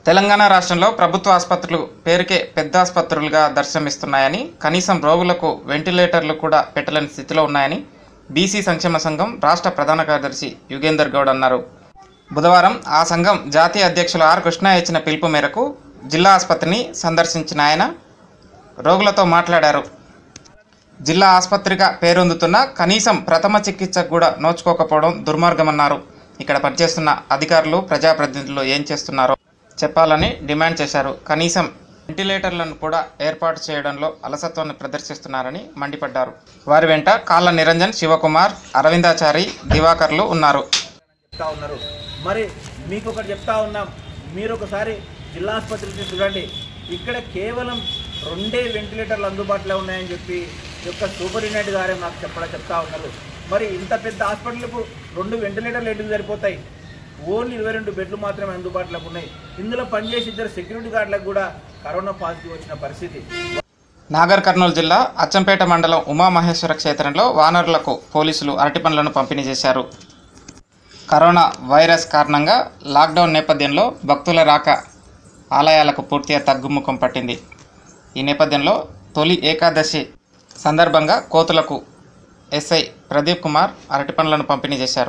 తెలంగాణ రాష్ట్రంలో ప్రభుత్వ ఆసుపత్రులు పేరుకే పెద్ద ఆసుపత్రులుగా దర్శనమిస్తున్నాయని కనీసం రోగులకు వెంటిలేటర్లు కూడా పెట్టలేని స్థితిలో ఉన్నాయని బీసీ సంక్షేమ సంఘం రాష్ట్ర ప్రధాన కార్యదర్శి యుగేందర్ గౌడ్ అన్నారు బుధవారం ఆ సంఘం జాతీయ అధ్యక్షులు ఆర్ కృష్ణ ఇచ్చిన పిలుపు మేరకు జిల్లా ఆసుపత్రిని సందర్శించిన ఆయన రోగులతో మాట్లాడారు జిల్లా ఆసుపత్రిగా పేరొందుతున్న కనీసం ప్రథమ చికిత్సకు కూడా నోచుకోకపోవడం దుర్మార్గమన్నారు ఇక్కడ పనిచేస్తున్న అధికారులు ప్రజాప్రతినిధులు ఏం చేస్తున్నారో చెప్పాలని డిమాండ్ చేశారు కనీసం వెంటిలేటర్లను కూడా ఏర్పాటు చేయడంలో అలసత్వాన్ని ప్రదర్శిస్తున్నారని మండిపడ్డారు వారి వెంట కాళ్ళ నిరంజన్ శివకుమార్ అరవిందాచారి దివాకర్లు ఉన్నారు చెప్తా ఉన్నారు మరి మీకు ఒకటి చెప్తా ఉన్నాం మీరు ఒకసారి జిల్లా ఆసుపత్రికి చూడండి ఇక్కడ కేవలం రెండే వెంటిలేటర్లు అందుబాటులో ఉన్నాయని చెప్పి ఈ యొక్క సూపరింటెండెంట్ గారే నాకు చెప్పడం చెప్తా ఉన్నారు మరి ఇంత పెద్ద హాస్పిటల్కు రెండు వెంటిలేటర్లు ఎందుకు సరిపోతాయి ఓన్లీ ఇరవై రెండు బెడ్లు మాత్రమే అందుబాటులో ఉన్నాయి ఇందులో పనిచేసి ఇద్దరు సెక్యూరిటీ గార్డులకు కూడా కరోనా పాజిటివ్ వచ్చిన పరిస్థితి నాగర్ కర్నూలు జిల్లా అచ్చంపేట మండలం ఉమామహేశ్వర క్షేత్రంలో వానరులకు పోలీసులు అరటి పండ్లను పంపిణీ చేశారు కరోనా వైరస్ కారణంగా లాక్డౌన్ నేపథ్యంలో భక్తుల రాక ఆలయాలకు పూర్తిగా తగ్గుముఖం పట్టింది ఈ నేపథ్యంలో తొలి ఏకాదశి సందర్భంగా కోతులకు ఎస్ఐ ప్రదీప్ కుమార్ అరటి పండ్లను పంపిణీ చేశారు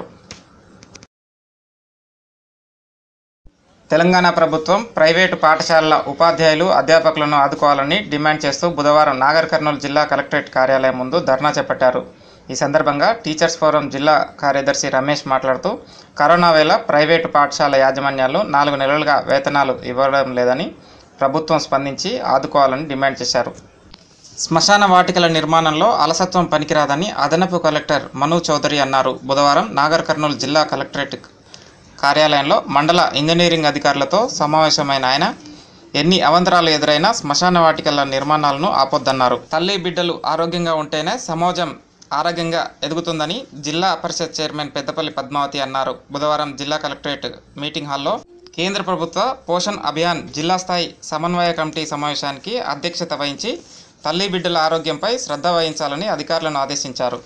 తెలంగాణ ప్రభుత్వం ప్రైవేటు పాఠశాలల ఉపాధ్యాయులు అధ్యాపకులను ఆదుకోవాలని డిమాండ్ చేస్తూ బుధవారం నాగర్ కర్నూలు జిల్లా కలెక్టరేట్ కార్యాలయం ముందు ధర్నా చేపట్టారు ఈ సందర్భంగా టీచర్స్ ఫోరం జిల్లా కార్యదర్శి రమేష్ మాట్లాడుతూ కరోనా వేళ ప్రైవేటు పాఠశాల యాజమాన్యాలు నాలుగు నెలలుగా వేతనాలు ఇవ్వడం లేదని ప్రభుత్వం స్పందించి ఆదుకోవాలని డిమాండ్ చేశారు శ్మశాన వాటికల నిర్మాణంలో అలసత్వం పనికిరాదని అదనపు కలెక్టర్ మను చౌదరి అన్నారు బుధవారం నాగర్ కర్నూలు జిల్లా కలెక్టరేట్ కార్యాలయంలో మండల ఇంజనీరింగ్ అధికారులతో సమావేశమైన ఆయన ఎన్ని అవంతరాలు ఎదురైనా శ్మశాన వాటికల నిర్మాణాలను ఆపొద్దన్నారు తల్లి బిడ్డలు ఆరోగ్యంగా ఉంటేనే సమాజం ఆరోగ్యంగా ఎదుగుతుందని జిల్లా పరిషత్ చైర్మన్ పెద్దపల్లి పద్మావతి అన్నారు బుధవారం జిల్లా కలెక్టరేట్ మీటింగ్ హాల్లో కేంద్ర ప్రభుత్వ పోషణ్ అభియాన్ జిల్లా స్థాయి సమన్వయ కమిటీ సమావేశానికి అధ్యక్షత వహించి తల్లి బిడ్డల ఆరోగ్యంపై శ్రద్ధ వహించాలని అధికారులను ఆదేశించారు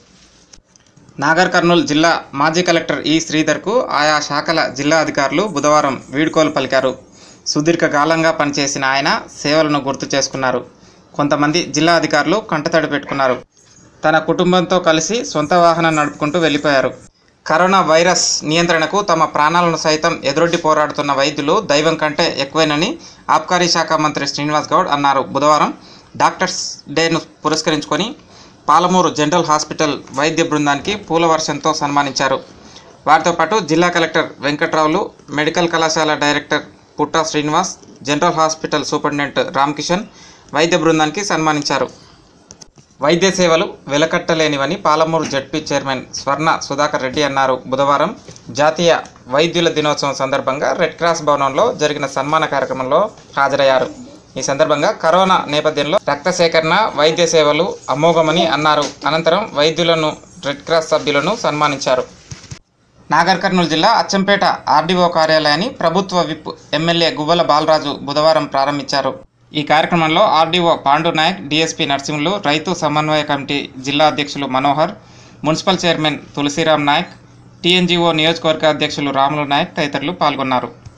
నాగర్ కర్నూలు జిల్లా మాజీ కలెక్టర్ ఈ శ్రీధర్కు ఆయా శాఖల జిల్లా అధికారులు బుధవారం వీడ్కోలు పలికారు సుదీర్ఘకాలంగా పనిచేసిన ఆయన సేవలను గుర్తు చేసుకున్నారు కొంతమంది జిల్లా అధికారులు కంటతడి పెట్టుకున్నారు తన కుటుంబంతో కలిసి సొంత వాహనం నడుపుకుంటూ వెళ్ళిపోయారు కరోనా వైరస్ నియంత్రణకు తమ ప్రాణాలను సైతం ఎదురొడ్డి పోరాడుతున్న వైద్యులు దైవం కంటే ఎక్కువేనని ఆబ్కారీ శాఖ మంత్రి శ్రీనివాస్ గౌడ్ అన్నారు బుధవారం డాక్టర్స్ డేను పురస్కరించుకొని పాలమూరు జనరల్ హాస్పిటల్ వైద్య బృందానికి పూల వర్షంతో సన్మానించారు వారితో పాటు జిల్లా కలెక్టర్ వెంకట్రావులు మెడికల్ కళాశాల director Putta Srinivas general hospital superintendent Ramakishan వైద్య బృందానికి సన్మానించారు వైద్య సేవలు వెలకట్టలేనివని పాలమూరు జడ్పీ చైర్మన్ స్వర్ణ సుధాకర్ రెడ్డి అన్నారు బుధవారం జాతీయ వైద్యుల దినోత్సవం సందర్భంగా రెడ్ క్రాస్ భవనంలో జరిగిన సన్మాన కార్యక్రమంలో హాజరయ్యారు ఈ సందర్భంగా కరోనా నేపథ్యంలో రక్త సేకరణ వైద్య సేవలు అమోఘమని అన్నారు అనంతరం వైద్యులను రెడ్ క్రాస్ సభ్యులను సన్మానించారు నాగర్ కర్నూలు జిల్లా అచ్చంపేట ఆర్డీఓ కార్యాలయాన్ని ప్రభుత్వ విప్ ఎమ్మెల్యే గువ్వల బాలరాజు బుధవారం ప్రారంభించారు ఈ కార్యక్రమంలో ఆర్డీఓ పాండు నాయక్ డీఎస్పీ నరసింహులు రైతు సమన్వయ కమిటీ జిల్లా అధ్యక్షులు Manohar municipal chairman Tulasiram Naik TNGO నియోజకవర్గ అధ్యక్షులు రాములు నాయక్ తదితరులు పాల్గొన్నారు